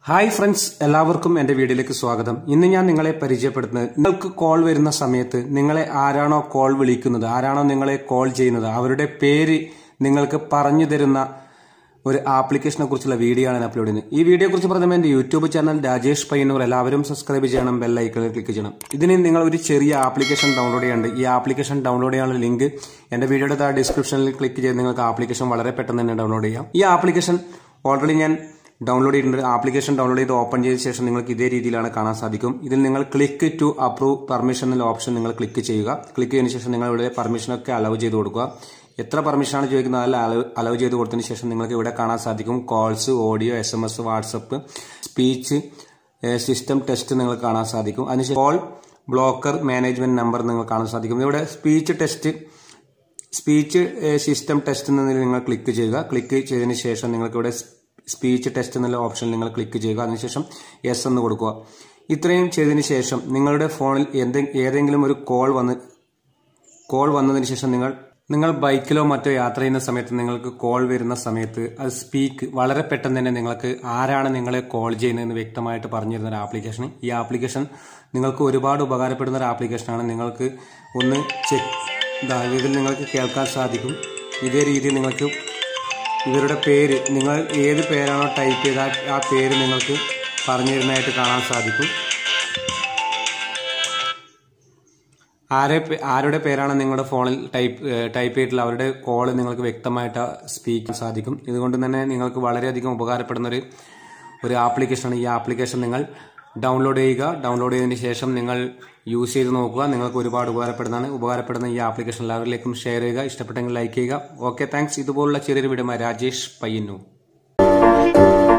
hi friends എല്ലാവർക്കും എന്റെ വീഡിയോയിലേക്ക് സ്വാഗതം ഇന്ന് ഞാൻ നിങ്ങളെ പരിചയപ്പെടുത്തുന്നത് നിങ്ങൾക്ക് കോൾ വരുന്ന സമയത്ത് നിങ്ങളെ ആരാണോ കോൾ വിളിക്കുന്നത് ആരാണോ നിങ്ങളെ കോൾ ചെയ്യുന്നത് അവരുടെ പേര് നിങ്ങൾക്ക് പറഞ്ഞു തരുന്ന ഒരു ആപ്ലിക്കേഷനെ കുറിച്ചുള്ള വീഡിയോ ആണ് ഞാൻ അപ്ലോഡ് ചെയ്യുന്നത് ഈ വീഡിയോ കുറിച്ച് പറഞ്ഞാൽ എന്റെ യൂട്യൂബ് ചാനൽ രാജേഷ് പയ്യന്നൂർ എല്ലാവരും സബ്സ്ക്രൈബ് ചെയ്യണം ബെൽ ഐക്കണിൽ ക്ലിക്ക് ചെയ്യണം ഇതിന് നിങ്ങൾ ഒരു ചെറിയ ആപ്ലിക്കേഷൻ ഡൗൺലോഡ് ചെയ്യാണ്ട് ഈ ആപ്ലിക്കേഷൻ ഡൗൺലോഡ് ചെയ്യാനുള്ള ലിങ്ക് എന്റെ വീഡിയോയുടെ താഴെ ഡിസ്ക്രിപ്ഷനിൽ ക്ലിക്ക് ചെയ്ത് നിങ്ങൾക്ക് ആപ്ലിക്കേഷൻ വളരെ പെട്ടെന്ന് തന്നെ ഡൗൺലോഡ് ചെയ്യാം ഈ ആപ്ലിക്കേഷൻ ഓൾറെഡി ഞാൻ ഡൗൺലോഡ് ചെയ്തിട്ടുണ്ട് ആപ്ലിക്കേഷൻ ഡൗൺലോഡ് ചെയ്ത് ഓപ്പൺ ചെയ്ത ശേഷം നിങ്ങൾക്ക് ഇതേ രീതിയിലാണ് കാണാൻ സാധിക്കും ഇതിൽ നിങ്ങൾ ക്ലിക്ക് ടു അപ്രൂവ് പെർമിഷൻ എന്ന ഓപ്ഷൻ നിങ്ങൾ ക്ലിക്ക് ചെയ്യുക ക്ലിക്ക് ചെയ്തതിനു ശേഷം നിങ്ങൾ ഇവിടെ പെർമിഷനൊക്കെ അലവ് ചെയ്ത് കൊടുക്കുക എത്ര പെർമിഷനാണ് ചോദിക്കുന്നത് അതിൽ അലവ് അലവ് ചെയ്ത് കൊടുത്തതിന് ശേഷം നിങ്ങൾക്ക് ഇവിടെ കാണാൻ സാധിക്കും calls audio S M S WhatsApp speech system test നിങ്ങൾക്ക് കാണാൻ സാധിക്കും അതിനുശേഷം കോൾ ബ്ലോക്കർ മാനേജ്മെന്റ് നമ്പർ നിങ്ങൾക്ക് കാണാൻ സാധിക്കും ഇവിടെ speech test speech system test എന്നതിൽ നിങ്ങൾ ക്ലിക്ക് ചെയ്യുക ക്ലിക്ക് ചെയ്തതിന് ശേഷം നിങ്ങൾക്ക് ഇവിടെ സ്പീച്ച് ടെസ്റ്റ് എന്നുള്ള ഓപ്ഷൻ നിങ്ങൾ ക്ലിക്ക് ചെയ്യുക അതിനുശേഷം യെസ് എന്ന് കൊടുക്കുക ഇത്രയും ചെയ്തതിന് ശേഷം നിങ്ങളുടെ ഫോണിൽ ഏതെങ്കിലും ഒരു കോൾ വന്ന് കോൾ വന്നതിന് ശേഷം നിങ്ങൾ നിങ്ങൾ ബൈക്കിലോ മറ്റോ യാത്ര ചെയ്യുന്ന സമയത്ത് നിങ്ങൾക്ക് കോൾ വരുന്ന സമയത്ത് അത് സ്പീക്ക് വളരെ പെട്ടെന്ന് തന്നെ നിങ്ങൾക്ക് ആരാണ് നിങ്ങളെ കോൾ ചെയ്യുന്നതെന്ന് വ്യക്തമായിട്ട് പറഞ്ഞു തരുന്ന ഒരു ആപ്ലിക്കേഷൻ ഈ ആപ്ലിക്കേഷൻ നിങ്ങൾക്ക് ഒരുപാട് ഉപകാരപ്പെടുന്ന ഒരു ആപ്ലിക്കേഷനാണ് നിങ്ങൾക്ക് ഒന്ന് ചെക്ക് ഇതിൽ നിങ്ങൾക്ക് കേൾക്കാൻ സാധിക്കും ഇതേ രീതിയിൽ നിങ്ങൾക്ക് ഇവരുടെ പേര് നിങ്ങൾ ഏത് പേരാണോ ടൈപ്പ് ചെയ്ത ആ പേര് നിങ്ങൾക്ക് പറഞ്ഞു തരുന്നതായിട്ട് കാണാൻ സാധിക്കും ആരെ ആരുടെ പേരാണ് നിങ്ങളുടെ ഫോണിൽ ടൈപ്പ് ടൈപ്പ് ചെയ്തിട്ടുള്ള അവരുടെ കോൾ നിങ്ങൾക്ക് വ്യക്തമായിട്ട് സ്പീക്ക് സാധിക്കും ഇതുകൊണ്ട് തന്നെ നിങ്ങൾക്ക് വളരെയധികം ഉപകാരപ്പെടുന്ന ഒരു ഒരു ആപ്ലിക്കേഷനാണ് ഈ ആപ്ലിക്കേഷൻ നിങ്ങൾ ഡൗൺലോഡ് ചെയ്യുക ഡൗൺലോഡ് ചെയ്തതിന് ശേഷം നിങ്ങൾ യൂസ് ചെയ്ത് നോക്കുക നിങ്ങൾക്ക് ഒരുപാട് ഉപകാരപ്പെടുന്നതാണ് ഉപകാരപ്പെടുന്ന ഈ ആപ്ലിക്കേഷൻ എല്ലാവരിലേക്കും ഷെയർ ചെയ്യുക ഇഷ്ടപ്പെട്ടെങ്കിൽ ലൈക്ക് ചെയ്യുക ഓക്കെ താങ്ക്സ് ഇതുപോലുള്ള ചെറിയൊരു വീഡിയോ രാജേഷ് പയ്യന്നൂർ